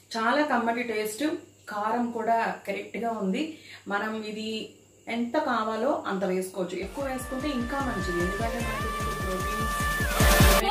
చాలా కమ్మటి టేస్ట్ కారం కూడా కరెక్ట్గా ఉంది మనం ఇది ఎంత కావాలో అంత వేసుకోవచ్చు ఎక్కువ వేసుకుంటే ఇంకా మంచిది ఎందుకంటే మనకి ప్రోటీన్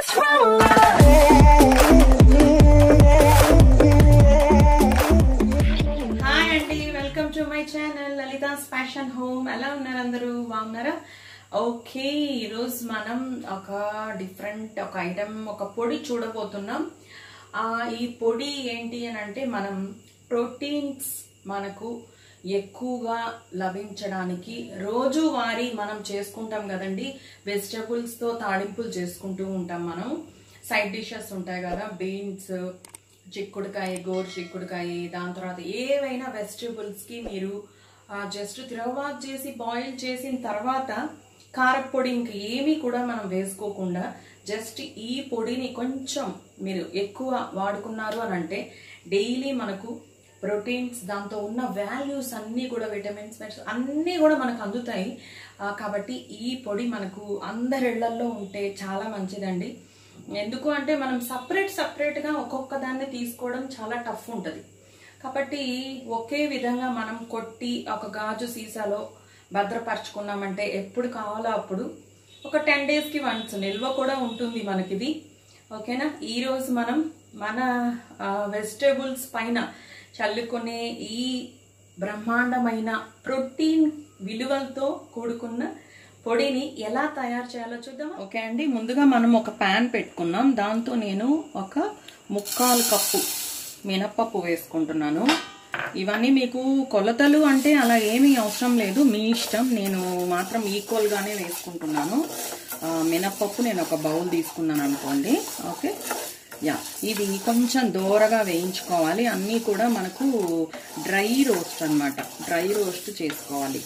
హాయ్ అండి welcome to my channel Lalitha's fashion home ఎలా ఉన్నారు అందరూ బాగున్నారా ఓకే ఈరోజు మనం ఒక డిఫరెంట్ ఒక ఐటమ్ ఒక పొడి చూడబోతున్నాం ఆ, ఈ పొడి ఏంటి అని అంటే మనం ప్రోటీన్స్ మనకు ఎక్కువగా లభించడానికి రోజువారీ మనం చేసుకుంటాం కదండి వెజిటబుల్స్తో తాడింపులు చేసుకుంటూ ఉంటాం మనం సైడ్ డిషెస్ ఉంటాయి కదా బీన్స్ చిక్కుడుకాయ గోరు చిక్కుడుకాయ దాని తర్వాత ఏవైనా వెజిటబుల్స్కి మీరు జస్ట్ తిరగబాత్ చేసి బాయిల్ చేసిన తర్వాత కారపొడి ఇంక ఏమీ కూడా మనం వేసుకోకుండా జస్ట్ ఈ పొడిని కొంచెం మీరు ఎక్కువ వాడుకున్నారు అని అంటే డైలీ మనకు ప్రోటీన్స్ దాంతో ఉన్న వాల్యూస్ అన్నీ కూడా విటమిన్స్ మినరల్స్ అన్నీ కూడా మనకు అందుతాయి ఆ, కాబట్టి ఈ పొడి మనకు అందరిళ్లల్లో ఉంటే చాలా మంచిదండి ఎందుకు అంటే మనం సపరేట్ సపరేట్గా ఒక్కొక్క దాన్ని తీసుకోవడం చాలా టఫ్ ఉంటుంది కాబట్టి ఒకే విధంగా మనం కొట్టి ఒక గాజు సీసాలో భద్రపరచుకున్నామంటే ఎప్పుడు కావాలో అప్పుడు ఒక టెన్ డేస్కి వన్స్ నిల్వ కూడా ఉంటుంది మనకిది ఓకేనా ఈరోజు మనం మన వెజిటేబుల్స్ పైన చల్లుకునే ఈ బ్రహ్మాండమైన ప్రోటీన్ విలువలతో కూడుకున్న పొడిని ఎలా తయారు చేయాలో చూద్దాం ఓకే అండి ముందుగా మనం ఒక ప్యాన్ పెట్టుకున్నాం దాంతో నేను ఒక ముక్కాలు కప్పు మినప్పప్పు వేసుకుంటున్నాను ఇవన్నీ మీకు కొలతలు అంటే అలా ఏమీ అవసరం లేదు మీ ఇష్టం నేను మాత్రం ఈక్వల్గానే వేసుకుంటున్నాను ఆ, మినప్పప్పు నేను ఒక బౌల్ తీసుకున్నాను అనుకోండి ఓకే యా ఇది కొంచెం దోరగా వేయించుకోవాలి అన్నీ కూడా మనకు డ్రై రోస్ట్ అన్నమాట డ్రై రోస్ట్ చేసుకోవాలి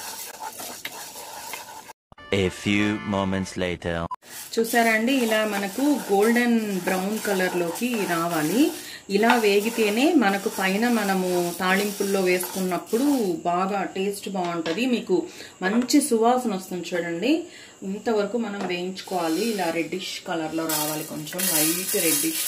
A few moments later. చూసారండి ఇలా మనకు గోల్డెన్ బ్రౌన్ కలర్లోకి రావాలి ఇలా వేగితేనే మనకు పైన మనము తాళింపుల్లో వేసుకున్నప్పుడు బాగా టేస్ట్ బాగుంటుంది మీకు మంచి సువాసన వస్తుంది చూడండి ఇంతవరకు మనం వేయించుకోవాలి ఇలా రెడ్డిష్ కలర్లో రావాలి కొంచెం లైట్ రెడ్డిష్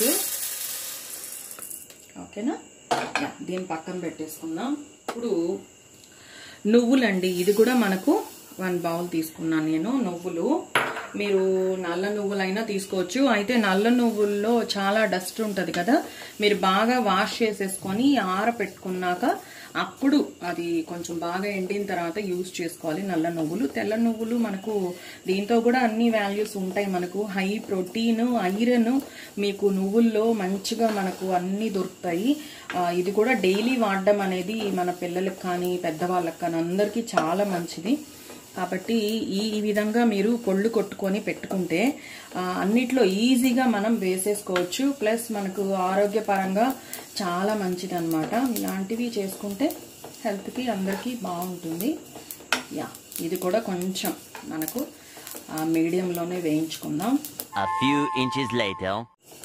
ఓకేనా యా, దీన్ని పక్కన పెట్టేసుకుందాం ఇప్పుడు నువ్వులండి ఇది కూడా మనకు వన్ బౌల్ తీసుకున్నాను నేను నువ్వులు మీరు నల్ల నువ్వులైనా తీసుకోవచ్చు అయితే నల్ల నువ్వుల్లో చాలా డస్ట్ ఉంటుంది కదా మీరు బాగా వాష్ చేసేసుకొని ఆరపెట్టుకున్నాక అప్పుడు అది కొంచెం బాగా ఎండిన తర్వాత యూజ్ చేసుకోవాలి నల్ల నువ్వులు తెల్ల నువ్వులు మనకు దీంతో కూడా అన్ని వాల్యూస్ ఉంటాయి మనకు హై ప్రోటీన్ ఐరన్ మీకు నువ్వుల్లో మంచిగా మనకు అన్ని దొరుకుతాయి ఆ, ఇది కూడా డైలీ వాడడం అనేది మన పిల్లలకు కానీ పెద్దవాళ్ళకి కానీ అందరికీ చాలా మంచిది కాబట్టి ఈ ఈ విధంగా మీరు పొళ్ళు కొట్టుకొని పెట్టుకుంటే ఆ, అన్నిట్లో ఈజీగా మనం వేసేసుకోవచ్చు ప్లస్ మనకు ఆరోగ్యపరంగా చాలా మంచిది అనమాట ఇలాంటివి చేసుకుంటే హెల్త్కి అందరికీ బాగుంటుంది యా ఇది కూడా కొంచెం మనకు మీడియంలోనే వేయించుకుందాం A few inches later.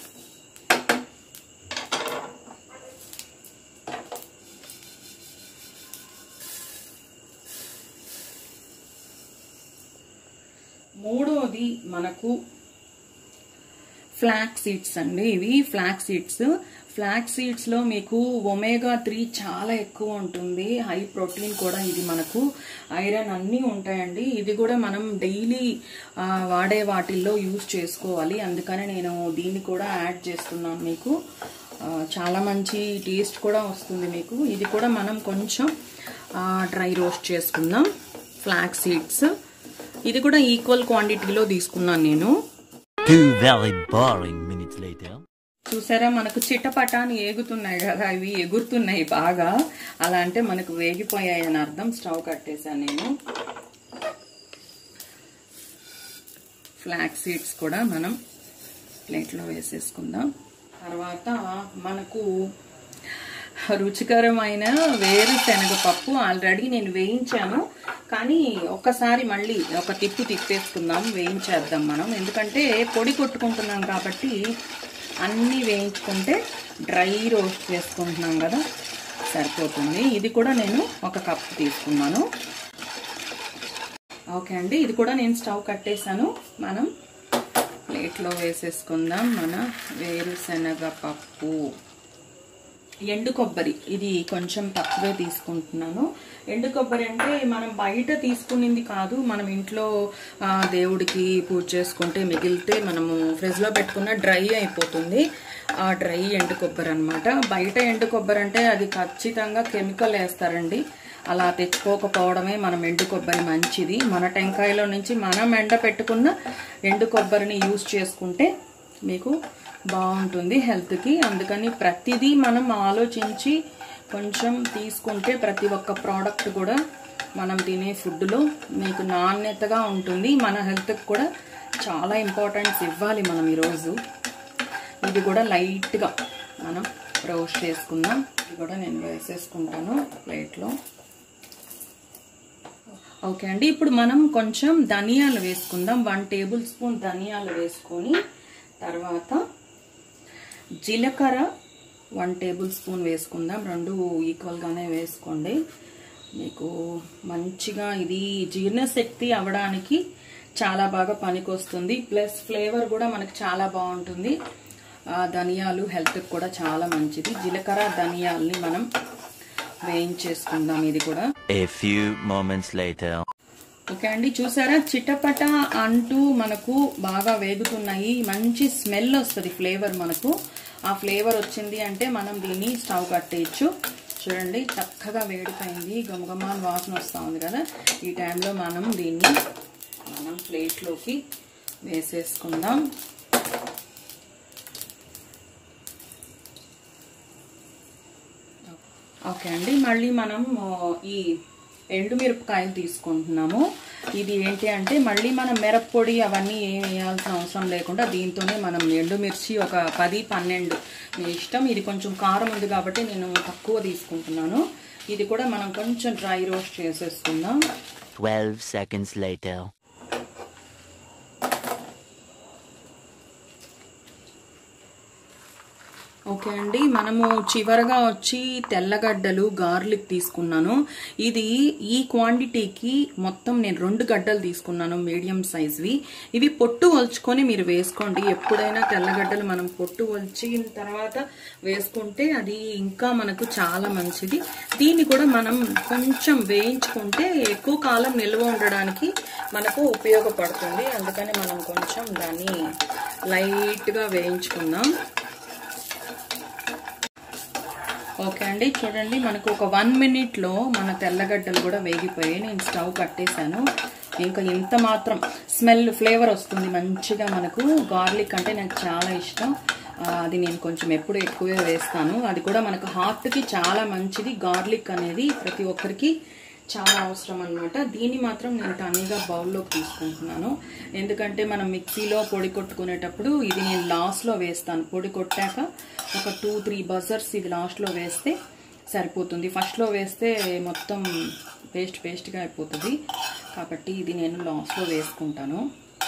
మూడోది మనకు ఫ్లాక్ సీడ్స్ అండి ఇవి ఫ్లాక్ సీడ్స్ ఫ్లాక్ సీడ్స్ లో మీకు ఒమేగా త్రీ చాలా ఎక్కువ ఉంటుంది హై ప్రోటీన్ కూడా ఇది మనకు ఐరన్ అన్నీ ఉంటాయండి ఇది కూడా మనం డైలీ వాడే వాటిల్లో యూజ్ చేసుకోవాలి అందుకని నేను దీన్ని కూడా యాడ్ చేస్తున్నాను మీకు ఆ, చాలా మంచి టేస్ట్ కూడా వస్తుంది మీకు ఇది కూడా మనం కొంచెం డ్రై రోస్ట్ చేసుకుందాం ఫ్లాక్ సీడ్స్ ఇది కూడా ఈక్వల్ క్వాంటిటీలో తీసుకున్నాను నేను Two very boring minutes later. చూసారా మనకు చిట్టపటాని ఏగుతున్నాయి కదా అవి ఎగురుతున్నాయి బాగా అలా అంటే మనకు వేగిపోయాయి అని అర్థం స్టవ్ కట్టేశాను నేను ఫ్లాక్ సీడ్స్ కూడా మనం ప్లేట్లో వేసేసుకుందాం తర్వాత మనకు రుచికరమైన వేరుశనగ పప్పు ఆల్రెడీ నేను వేయించాను కానీ ఒకసారి మళ్ళీ ఒక తిప్పు తిప్పేసుకుందాం వేయించేద్దాం మనం ఎందుకంటే పొడి కొట్టుకుంటున్నాం కాబట్టి అన్నీ వేయించుకుంటే డ్రై రోస్ట్ చేసుకుంటున్నాం కదా సరిపోతుంది ఇది కూడా నేను ఒక కప్పు తీసుకున్నాను ఓకే అండి ఇది కూడా నేను స్టవ్ కట్టేశాను మనం ప్లేట్లో వేసేసుకుందాం మన వేరుశనగ పప్పు ఎండు కొబ్బరి ఇది కొంచెం తక్కువే తీసుకుంటున్నాను ఎండు కొబ్బరి అంటే మనం బయట తీసుకునింది కాదు మనం ఇంట్లో ఆ, దేవుడికి పూజ చేసుకుంటే మిగిలితే మనము ఫ్రిడ్జ్లో పెట్టుకున్న డ్రై అయిపోతుంది ఆ డ్రై ఎండు కొబ్బరి అనమాట బయట ఎండు కొబ్బరి అంటే అది ఖచ్చితంగా కెమికల్ వేస్తారండి అలా తెచ్చుకోకపోవడమే మనం ఎండు కొబ్బరి మంచిది మన టెంకాయలో నుంచి మనం ఎండ పెట్టుకున్న ఎండు కొబ్బరిని యూజ్ చేసుకుంటే మీకు బాగుంటుంది హెల్త్కి అందుకని ప్రతిదీ మనం ఆలోచించి కొంచెం తీసుకుంటే ప్రతి ఒక్క ప్రోడక్ట్ కూడా మనం తినే ఫుడ్లో మీకు నాణ్యతగా ఉంటుంది మన హెల్త్కి కూడా చాలా ఇంపార్టెన్స్ ఇవ్వాలి మనం ఈరోజు ఇది కూడా లైట్గా మనం రోస్ట్ చేసుకుందాం ఇది కూడా నేను వేసేసుకుంటాను ప్లేట్లో ఓకే అండి ఇప్పుడు మనం కొంచెం ధనియాలు వేసుకుందాం వన్ టేబుల్ స్పూన్ ధనియాలు వేసుకొని తర్వాత జీలకర్ర వన్ టేబుల్ స్పూన్ వేసుకుందాం రెండు ఈక్వల్గానే వేసుకోండి మీకు మంచిగా ఇది జీర్ణశక్తి అవ్వడానికి చాలా బాగా పనికొస్తుంది ప్లస్ ఫ్లేవర్ కూడా మనకు చాలా బాగుంటుంది ఆ ధనియాలు హెల్త్కి కూడా చాలా మంచిది జీలకర్ర ధనియాల్ని మనం వేయించేసుకుందాం ఇది కూడా A few moments later. Okay అండి చూసారా చిటపట అంటూ మనకు బాగా వేగుతున్నాయి మంచి స్మెల్ వస్తుంది ఫ్లేవర్ మనకు ఆ ఫ్లేవర్ వచ్చింది అంటే మనం దీన్ని స్టవ్ కట్టేయచ్చు చూడండి చక్కగా వేడిపోయింది గమగమాన్ వాసన వస్తూ ఉంది కదా ఈ టైంలో మనం దీన్ని మనం ప్లేట్లోకి వేసేసుకుందాం ఓకే అండి మళ్ళీ మనం ఆ, ఈ ఎండుమిరపకాయలు తీసుకుంటున్నాము ఇది ఏంటి అంటే మళ్ళీ మనం మిరప్పొడి అవన్నీ ఏం వేయాల్సిన అవసరం లేకుండా దీంతోనే మనం ఎండుమిర్చి ఒక పది పన్నెండు మీ ఇష్టం ఇది కొంచెం కారం ఉంది కాబట్టి నేను తక్కువ తీసుకుంటున్నాను ఇది కూడా మనం కొంచెం డ్రై రోస్ట్ చేసేసుకుందాం 12 seconds later. ఓకే అండి మనము చివరగా వచ్చి తెల్లగడ్డలు గార్లిక్ తీసుకున్నాను ఇది ఈ క్వాంటిటీకి మొత్తం నేను రెండు గడ్డలు తీసుకున్నాను మీడియం సైజ్వి ఇవి పొట్టు ఒలుచుకొని మీరు వేసుకోండి ఎప్పుడైనా తెల్లగడ్డలు మనం పొట్టు ఒలిచిన తర్వాత వేసుకుంటే అది ఇంకా మనకు చాలా మంచిది దీన్ని కూడా మనం కొంచెం వేయించుకుంటే ఎక్కువ కాలం నిల్వ ఉండడానికి మనకు ఉపయోగపడుతుంది అందుకని మనం కొంచెం దాన్ని లైట్గా వేయించుకుందాం ఓకే అండి చూడండి మనకు ఒక వన్ మినిట్లో మన తెల్లగడ్డలు కూడా వేగిపోయాయి నేను స్టవ్ కట్టేశాను ఇంకా ఇంత మాత్రం స్మెల్ ఫ్లేవర్ వస్తుంది మంచిగా మనకు గార్లిక్ అంటే నాకు చాలా ఇష్టం ఆ, అది నేను కొంచెం ఎప్పుడు ఎక్కువే వేస్తాను అది కూడా మనకు హార్ట్కి చాలా మంచిది గార్లిక్ అనేది ప్రతి ఒక్కరికి చాలా అవసరం అనమాట దీన్ని మాత్రం నేను తనీగా బౌల్లోకి తీసుకుంటున్నాను ఎందుకంటే మనం మిక్సీలో పొడి కొట్టుకునేటప్పుడు ఇది నేను లాస్ట్లో వేస్తాను పొడి కొట్టాక ఒక టూ త్రీ బజర్స్ ఇది లాస్ట్లో వేస్తే సరిపోతుంది ఫస్ట్లో వేస్తే మొత్తం పేస్ట్ పేస్ట్గా అయిపోతుంది కాబట్టి ఇది నేను లాస్ట్లో వేసుకుంటాను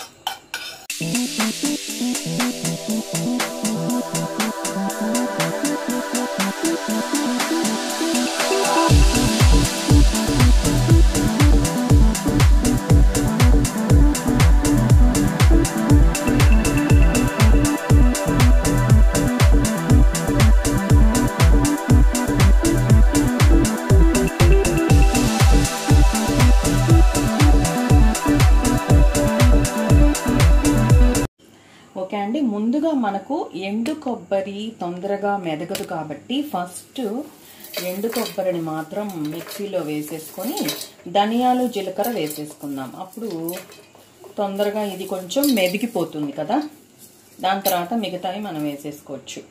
ఓకే అండి ముందుగా మనకు ఎండు కొబ్బరి తొందరగా మెదగదు కాబట్టి ఫస్ట్ ఎండు కొబ్బరిని మాత్రం మిక్సీలో వేసేసుకొని ధనియాలు జీలకర్ర వేసేసుకుందాం అప్పుడు తొందరగా ఇది కొంచెం మెదిగిపోతుంది కదా దాని తర్వాత మిగతావి మనం వేసేసుకోవచ్చు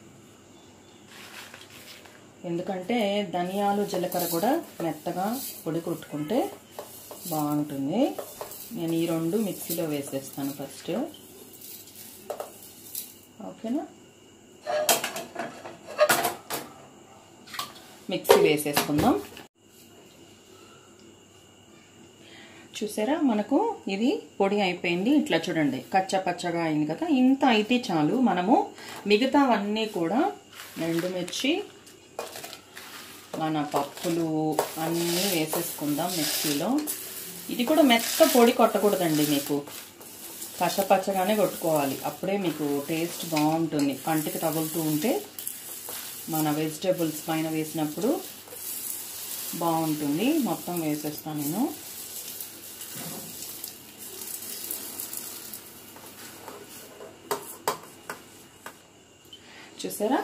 ఎందుకంటే ధనియాలు జీలకర్ర కూడా మెత్తగా పొడి కొట్టుకుంటే బాగుంటుంది నేను ఈ రెండు మిక్సీలో వేసేస్తాను ఫస్ట్ ఓకేనా మిక్సీ వేసేసుకుందాం చూసారా మనకు ఇది పొడి అయిపోయింది ఇట్లా చూడండి కచ్చా పచ్చగా అయింది కదా ఇంత అయితే చాలు మనము మిగతావన్నీ కూడా ఎండుమిర్చి మన పప్పులు అన్నీ వేసేసుకుందాం మిక్సీలో ఇది కూడా మెత్త పొడి కొట్టకూడదండి మీకు పచ్చపచ్చగానే కొట్టుకోవాలి అప్పుడే మీకు టేస్ట్ బాగుంటుంది కంటికి తగులుతూ ఉంటే మన వెజిటేబుల్స్ పైన వేసినప్పుడు బాగుంటుంది మొత్తం వేసేస్తాను నేను చూసారా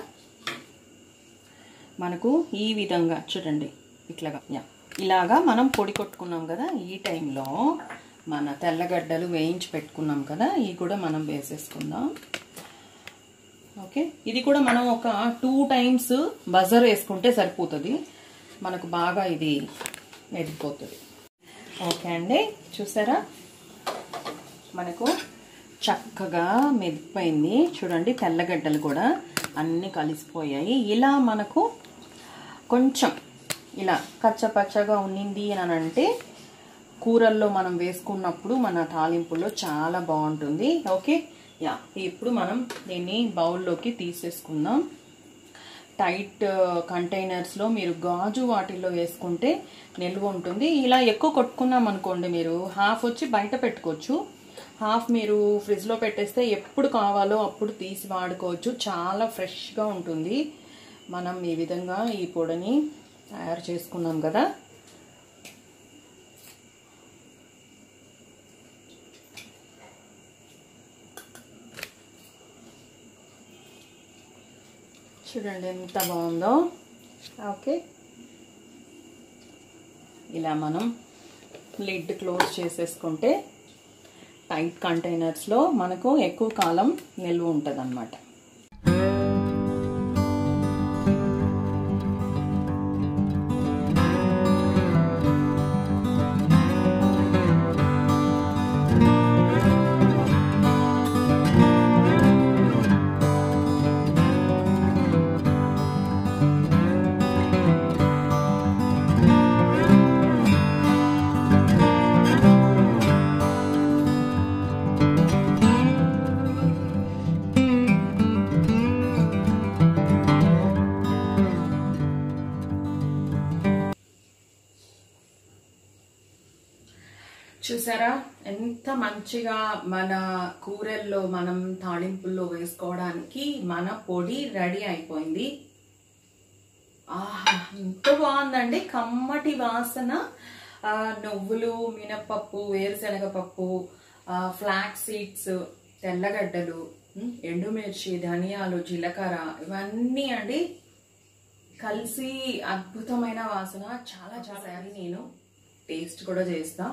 మనకు ఈ విధంగా చూడండి ఇట్లాగా యా ఇలాగా మనం పొడి కొట్టుకున్నాం కదా ఈ టైంలో మన తెల్లగడ్డలు వేయించి పెట్టుకున్నాం కదా ఇవి కూడా మనం వేసేసుకుందాం ఓకే ఇది కూడా మనం ఒక టూ టైమ్స్ బజర్ వేసుకుంటే సరిపోతుంది మనకు బాగా ఇది ఎదిగిపోతుంది ఓకే అండి చూసారా మనకు చక్కగా మెదిపోయింది చూడండి తెల్లగడ్డలు కూడా అన్నీ కలిసిపోయాయి ఇలా మనకు కొంచెం ఇలా కచ్చపచ్చగా ఉన్నింది అని అంటే కూరల్లో మనం వేసుకున్నప్పుడు మన తాలింపులో చాలా బాగుంటుంది ఓకే యా ఇప్పుడు మనం దీన్ని బౌల్లోకి తీసేసుకుందాం టైట్ కంటైనర్స్లో మీరు గాజు వాటిల్లో వేసుకుంటే నిల్వ ఉంటుంది ఇలా ఎక్కువ కొట్టుకున్నాం అనుకోండి మీరు హాఫ్ వచ్చి బయట పెట్టుకోవచ్చు హాఫ్ మీరు ఫ్రిడ్జ్లో పెట్టేస్తే ఎప్పుడు కావాలో అప్పుడు తీసి వాడుకోవచ్చు చాలా ఫ్రెష్గా ఉంటుంది మనం ఈ విధంగా ఈ పొడిని తయారు చేసుకున్నాం కదా చూడండి ఎంత బాగుందో ఓకే ఇలా మనం లిడ్ క్లోజ్ చేసేసుకుంటే టైట్ కంటైనర్స్లో మనకు ఎక్కువ కాలం నిల్వ ఉంటుంది అన్నమాట చూసారా ఎంత మంచిగా మన కూరల్లో మనం తాళింపుల్లో వేసుకోవడానికి మన పొడి రెడీ అయిపోయింది ఆహా ఎంత బాగుందండి కమ్మటి వాసన ఆ, నువ్వులు మినపప్పు వేరుశనగ పప్పు ఫ్లాక్ సీడ్స్ తెల్లగడ్డలు ఉమ్, ఎండుమిర్చి ధనియాలు జీలకర్ర ఇవన్నీ అండి కలిసి అద్భుతమైన వాసన చాలా చాలా నేను టేస్ట్ కూడా చేస్తా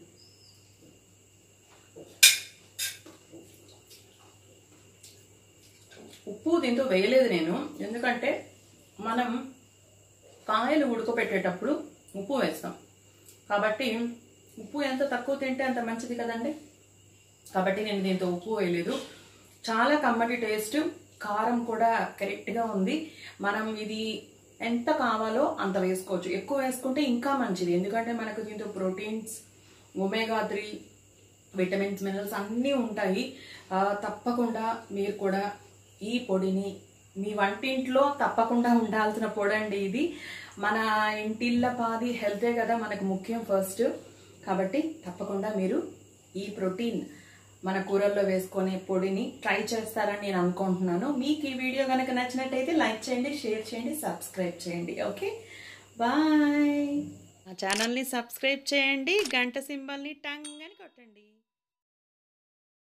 ఉప్పు దీంతో వేయలేదు నేను ఎందుకంటే మనం కాయలు ఉడకపెట్టేటప్పుడు ఉప్పు వేస్తాం కాబట్టి ఉప్పు ఎంత తక్కువ తింటే అంత మంచిది కదండి కాబట్టి నేను దీంతో ఉప్పు వేయలేదు చాలా కమ్మటి టేస్ట్ కారం కూడా కరెక్ట్గా ఉంది మనం ఇది ఎంత కావాలో అంత వేసుకోవచ్చు ఎక్కువ వేసుకుంటే ఇంకా మంచిది ఎందుకంటే మనకు దీంతో proteins omega three vitamins minerals అన్నీ ఉంటాయి ఆ, తప్పకుండా మీరు కూడా ఈ పొడిని మీ వంటింట్లో తప్పకుండా ఉండాల్సిన పొడి అండి ఇది మన ఇంటిళ్ళ పాది హెల్తే కదా మనకు ముఖ్యం ఫస్ట్ కాబట్టి తప్పకుండా మీరు ఈ ప్రోటీన్ మన కూరల్లో వేసుకునే పొడిని ట్రై చేస్తారని నేను అనుకుంటున్నాను మీకు ఈ వీడియో కనుక నచ్చినట్టయితే లైక్ చేయండి షేర్ చేయండి సబ్స్క్రైబ్ చేయండి ఓకే బాయ్ మా ఛానల్ని సబ్స్క్రైబ్ చేయండి గంట సింబల్ని టంగ్ అని కొట్టండి